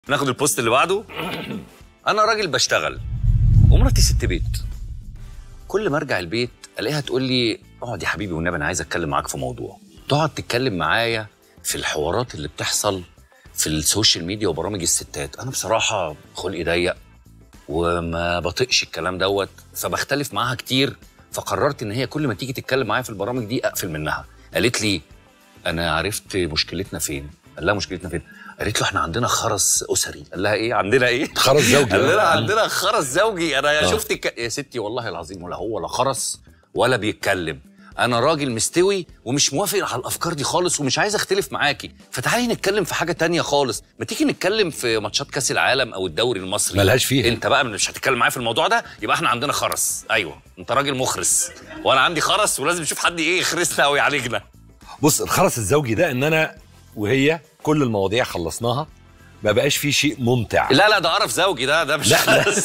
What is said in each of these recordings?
ناخد البوست اللي بعده انا راجل بشتغل ومراتي ست بيت كل ما ارجع البيت الاقيها تقول لي اقعد يا حبيبي والنبي انا عايز اتكلم معاك في موضوع تقعد تتكلم معايا في الحوارات اللي بتحصل في السوشيال ميديا وبرامج الستات انا بصراحه خلقي ضيق وما بطيقش الكلام دوت فبختلف معاها كتير فقررت ان هي كل ما تيجي تتكلم معايا في البرامج دي اقفل منها قالت لي انا عرفت مشكلتنا فين قال لها مشكلتنا فين قالت له احنا عندنا خرس اسري قال لها ايه عندنا ايه خرس زوجي قال لها آه. عندنا خرس زوجي انا آه. شفت الك... يا ستي والله العظيم ولا هو لا خرس ولا بيتكلم انا راجل مستوي ومش موافق على الافكار دي خالص ومش عايز اختلف معاكي فتعالي نتكلم في حاجه تانية خالص ما تيجي نتكلم في ماتشات كاس العالم او الدوري المصري ملهاش فيها. انت بقى مش هتتكلم معايا في الموضوع ده يبقى احنا عندنا خرس ايوه انت راجل مخرس وانا عندي خرس ولازم نشوف حد ايه يخرسنا او يعالجنا بص الخرس الزوجي ده ان انا وهي كل المواضيع خلصناها ما بقاش فيه شيء ممتع لا لا ده قرف زوجي ده ده مش لا، لا. خرس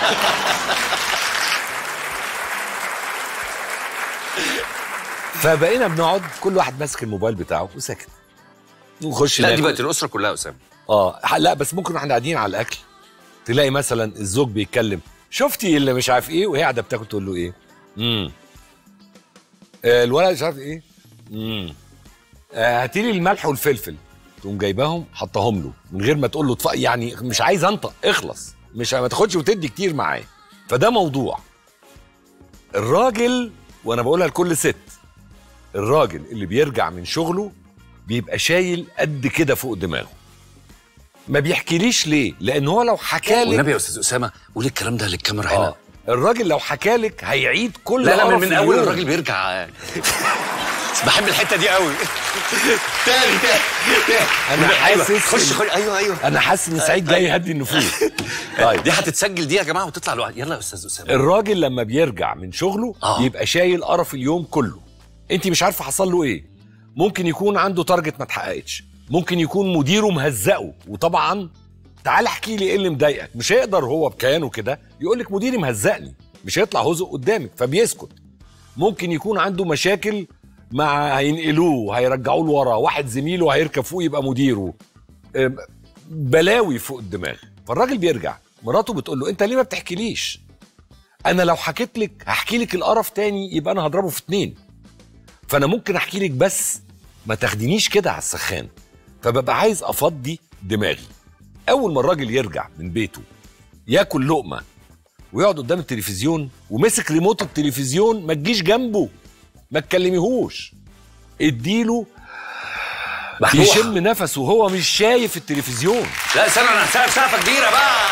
فبقينا بنقعد كل واحد ماسك الموبايل بتاعه وساكت ونخش لا دي ناكل. بقت الاسره كلها يا اسامه اه لا بس ممكن واحنا قاعدين على الاكل تلاقي مثلا الزوج بيتكلم شفتي اللي مش عارف ايه وهي قاعده بتاكل تقول له ايه امم آه الولد مش عارف ايه امم آه هاتي لي الملح والفلفل تقوم جايباهم حطاهم له من غير ما تقول له طفق يعني مش عايز انطق اخلص مش ما تاخدش وتدي كتير معاه فده موضوع الراجل وانا بقولها لكل ست الراجل اللي بيرجع من شغله بيبقى شايل قد كده فوق دماغه ما بيحكيليش ليه لان هو لو حكالك والنبي يا استاذ اسامه قول الكلام ده للكاميرا هنا اه الراجل لو حكالك هيعيد كل لا لا من, قرف من اول اليوم. الراجل بيرجع بحب الحته دي قوي تاني تاني انا حاسس خش إن- خش ايوه ايوه انا حاسس ان سعيد جاي يهدي النفوس طيب دي هتتسجل دي يا جماعه وتطلع لوحدها يلا يا استاذ اسامه الراجل لما بيرجع من شغله آه. يبقى شايل قرف اليوم كله انت مش عارفه حصل له ايه ممكن يكون عنده تارجت ما اتحققتش ممكن يكون مديره مهزقه وطبعا تعال احكي لي ايه اللي مضايقك مش هيقدر هو بكيانه كده يقول لك مديري مهزقني مش هيطلع هزق قدامك فبيسكت ممكن يكون عنده مشاكل مع هينقلوه هيرجعوه لورا واحد زميله هيركب فوق يبقى مديره أم، بلاوي فوق الدماغ فالراجل بيرجع مراته بتقول له انت ليه ما بتحكيليش انا لو حكيت لك هحكي لك القرف تاني يبقى انا هضربه في اتنين فانا ممكن احكي لك بس ما تاخدينيش كده على السخان فببقى عايز افضي دماغي اول ما الراجل يرجع من بيته ياكل لقمه ويقعد قدام التلفزيون ومسك ريموت التلفزيون ما تجيش جنبه ما تكلميهوش اديله محبوح. يشم نفسه وهو مش شايف التلفزيون لا استنى انا هسقف سقفه كبيره بقى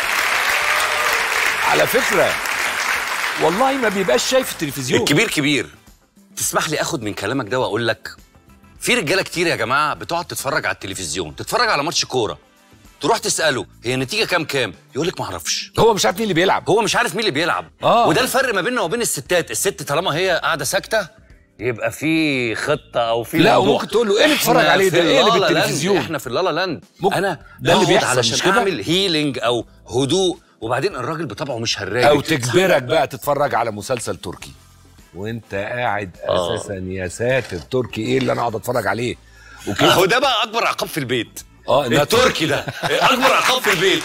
على فكره والله ما بيبقاش شايف التلفزيون الكبير كبير تسمح لي اخد من كلامك ده واقول لك في رجاله كتير يا جماعه بتقعد تتفرج على التلفزيون تتفرج على ماتش كوره تروح تساله هي النتيجه كام كام يقول لك ما اعرفش هو مش عارف مين اللي بيلعب هو مش عارف مين اللي بيلعب آه. وده الفرق ما بيننا وبين الستات الست طالما هي قاعده ساكته يبقى في خطه او في لا، موضوع. وممكن تقول له إيه اللي بتتفرج إحنا عليه في ده؟ إيه اللي اللالا لاند. بالتلفزيون؟ احنا في اللالا لاند ممكن. انا ده اللي بقعد بيحصل، علشان مش كده؟ اعمل هيلينج او هدوء وبعدين الراجل بطبعه مش هراجل او تجبرك بقى تتفرج على مسلسل تركي وانت قاعد آه. اساسا يا ساتر تركي ايه اللي انا اقعد اتفرج عليه وكده اهو ده بقى اكبر عقاب في البيت اه إنها التركي ده اكبر عقاب في البيت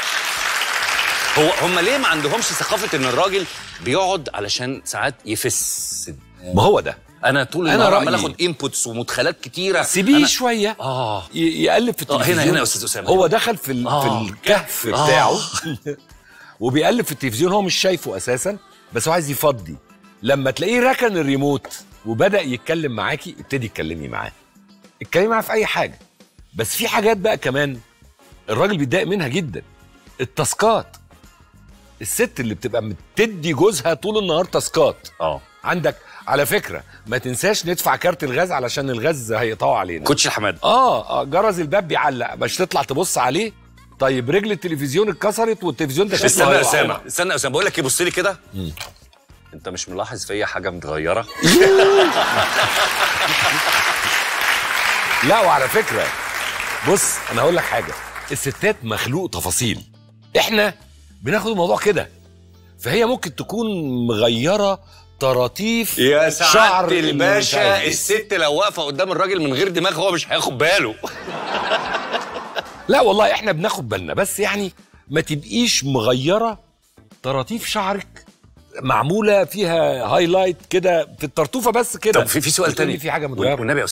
هو هم ليه ما عندهمش ثقافه ان الراجل بيقعد علشان ساعات يفس ما هو ده انا طول أنا النهار عمال رأيي- اخد انبوتس ومدخلات كتيره سيبيه أنا- شويه اه ي- يقلب في آه، هنا- التلفزيون هنا يا أستاذ أسامة. هو دخل في ال- آه. في الكهف آه. بتاعه وبيقلب في التلفزيون هو مش شايفه اساسا بس هو عايز يفضي لما تلاقيه ركن الريموت وبدا يتكلم معاكي ابتدي اتكلمي معاه اتكلمي معاه في اي حاجه بس في حاجات بقى كمان الراجل بيتضايق منها جدا التاسكات الست اللي بتبقى بتدي جوزها طول النهار تاسكات اه عندك على فكره ما تنساش ندفع كارت الغاز علشان الغاز هيقطعوا علينا كوتش الحماد اه اه جرس الباب بيعلق مش تطلع تبص عليه طيب رجل التلفزيون اتكسرت والتلفزيون ده شكله استنى يا هيقع. اسامه استنى يا اسامه بقول لك ايه بص لي كده انت مش ملاحظ فيا حاجه متغيره لا وعلى فكره بص انا هقول لك حاجه الستات مخلوق تفاصيل احنا بناخد الموضوع كده فهي ممكن تكون مغيره طراطيف يا شعر سعاده اللي مش عارف الباشا إيه. الست لو واقفه قدام الراجل من غير دماغ هو مش هياخد باله لا والله احنا بناخد بالنا بس يعني ما تبقيش مغيره طراطيف شعرك معموله فيها هايلايت كده في الطرطوفه بس كده طب في في سؤال بتقولي تاني في حاجه متغيره والنبي يا